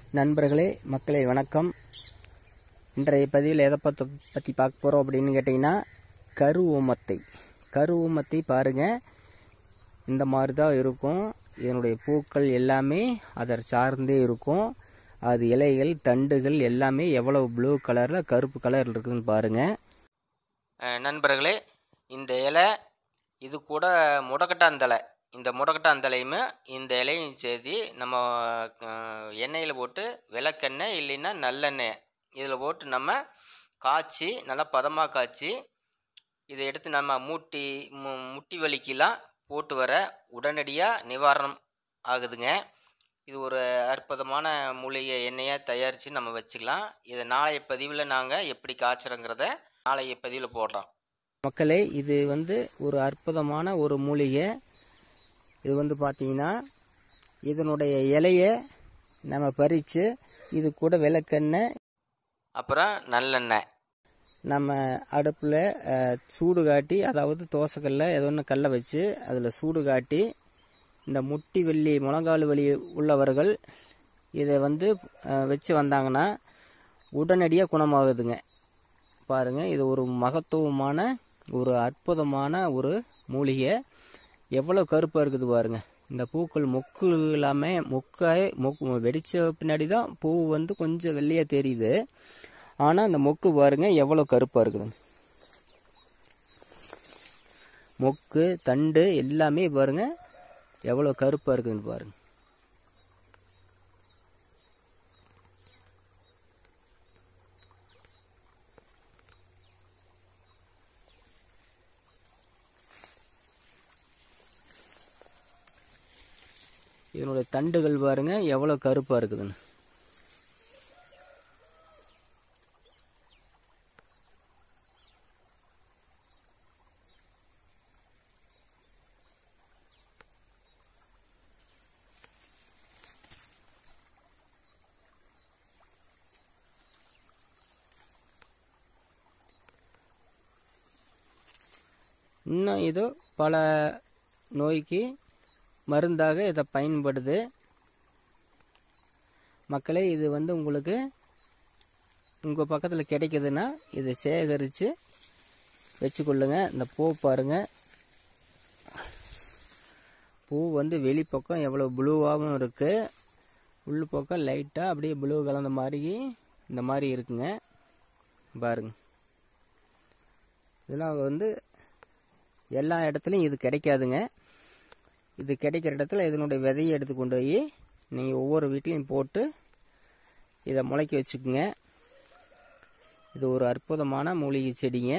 நண்பர்களே மக்களே வணக்கம் இன்றைய பதிவில் எதை பற்றி பற்றி பார்க்க போகிறோம் அப்படின்னு கேட்டிங்கன்னா கரு ஊமத்தை கரு ஊமத்தை பாருங்கள் இந்த மாதிரி தான் இருக்கும் இதனுடைய பூக்கள் எல்லாமே அதை சார்ந்தே இருக்கும் அது இலைகள் தண்டுகள் எல்லாமே எவ்வளவு ப்ளூ கலரில் கருப்பு கலர் இருக்குதுன்னு பாருங்கள் நண்பர்களே இந்த இலை இது கூட முடக்கட்டாந்தலை இந்த முடக்கட்டாந்தலையுமே இந்த இலையும் சேர்த்து நம்ம அஹ், எண்ணெயில் போட்டு விளக்கெண்ணெய் இல்லைன்னா நல்லெண்ணெய் இதில் போட்டு நம்ம காய்ச்சி நல்லா பதமாக காய்ச்சி இதை எடுத்து நம்ம மூட்டி மு முட்டி வலிக்கெல்லாம் போட்டு வர உடனடியாக நிவாரணம் ஆகுதுங்க இது ஒரு அற்புதமான மூலிகை எண்ணெயை தயாரித்து நம்ம வச்சுக்கலாம் இதை நாளைய பதிவில் நாங்கள் எப்படி காய்ச்சுறோங்கிறத நாளைய பதிவில் போடுறோம் மக்களே இது வந்து ஒரு அற்புதமான ஒரு மூலிகை இது வந்து பார்த்தீங்கன்னா இதனுடைய இலையை நம்ம பறித்து இது கூட விளக்கெண்ணெய் அப்புறம் நல்லெண்ணெய் நம்ம அடுப்பில் சூடு காட்டி அதாவது தோசைக்கல்ல ஏதோ ஒன்று கல்லை வச்சு அதில் சூடு காட்டி இந்த முட்டி வெள்ளி முழங்கால் வலி உள்ளவர்கள் இதை வந்து அஹ், வச்சு வந்தாங்கன்னா உடனடியாக குணமாகுதுங்க பாருங்கள் இது ஒரு மகத்துவமான ஒரு அற்புதமான ஒரு மூலிகை எவ்வளோ கருப்பாக இருக்குது பாருங்கள் இந்த பூக்கள் மொக்கு இல்லாமல் மொக்காய் மொக்கு வெடித்த பின்னாடி தான் பூ வந்து கொஞ்சம் வெள்ளையாக தெரியுது ஆனால் அந்த மொக்கு பாருங்க எவ்வளோ கருப்பாக இருக்குது மொக்கு தண்டு எல்லாமே பாருங்க எவ்வளோ கருப்பாக இருக்குதுன்னு பாருங்க இதனுடைய தண்டுகள் பாருங்க எவ்வளோ கருப்பாக இருக்குதுன்னு இன்னும் இது பல நோய்க்கு மருந்தாக இதை பயன்படுது மக்களே இது வந்து உங்களுக்கு உங்கள் பக்கத்தில் கிடைக்குதுன்னா இதை சேகரித்து வச்சுக்கொள்ளுங்க இந்த பூ பாருங்க பூ வந்து வெளிப்பக்கம் எவ்வளோ ப்ளூவாகவும் இருக்குது உள் பக்கம் லைட்டாக அப்படியே ப்ளூ கலந்த மாதிரி இந்த மாதிரி இருக்குங்க பாருங்க இதெல்லாம் வந்து எல்லா இடத்துலையும் இது கிடைக்காதுங்க இது கிடைக்கிற இடத்துல இதனுடைய விதையை எடுத்து கொண்டு போய் நீங்கள் ஒவ்வொரு வீட்லேயும் போட்டு இதை முளைக்க வச்சுக்குங்க இது ஒரு அற்புதமான மூலிகை செடிங்க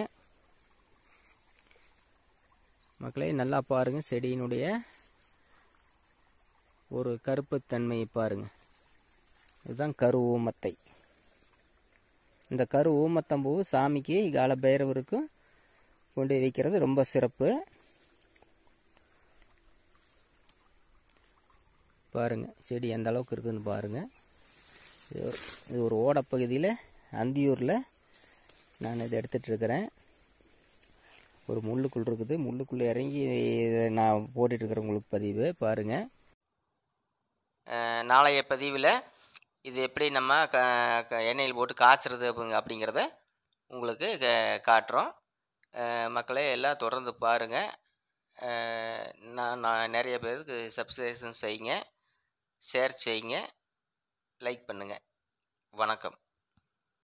மக்களே நல்லா பாருங்கள் செடியினுடைய ஒரு கருப்புத்தன்மையை பாருங்கள் இதுதான் கரு ஊமத்தை இந்த கரு ஊமத்தம்பூ சாமிக்கு கால பைரவருக்கும் கொண்டு போய் வைக்கிறது ரொம்ப சிறப்பு பாருங்க செடி எந்த அளவுக்கு இருக்குதுன்னு பாருங்க இது ஒரு இது ஒரு ஓடப்பகுதியில் அந்தியூரில் நான் இதை எடுத்துட்டு இருக்கிறேன் ஒரு முள்ளுக்குள் இருக்குது முள்ளுக்குள்ளே இறங்கி இதை நான் போட்டுட்டு இருக்கிறேன் உங்களுக்கு பதிவு பாருங்கள் அஹ், நாளைய பதிவில் இது எப்படி நம்ம க க- எண்ணெயில் போட்டு காய்ச்சறது அப்படிங்க அப்படிங்கிறத உங்களுக்கு க- காட்டுறோம் அஹ், மக்களே எல்லாம் தொடர்ந்து பாருங்கள் நான் நான் நிறைய பேருக்கு சப்ஸ்கிரிப்ஷன் செய்யுங்க ஷேர் செய்யுங்க லைக் பண்ணுங்கள் வணக்கம்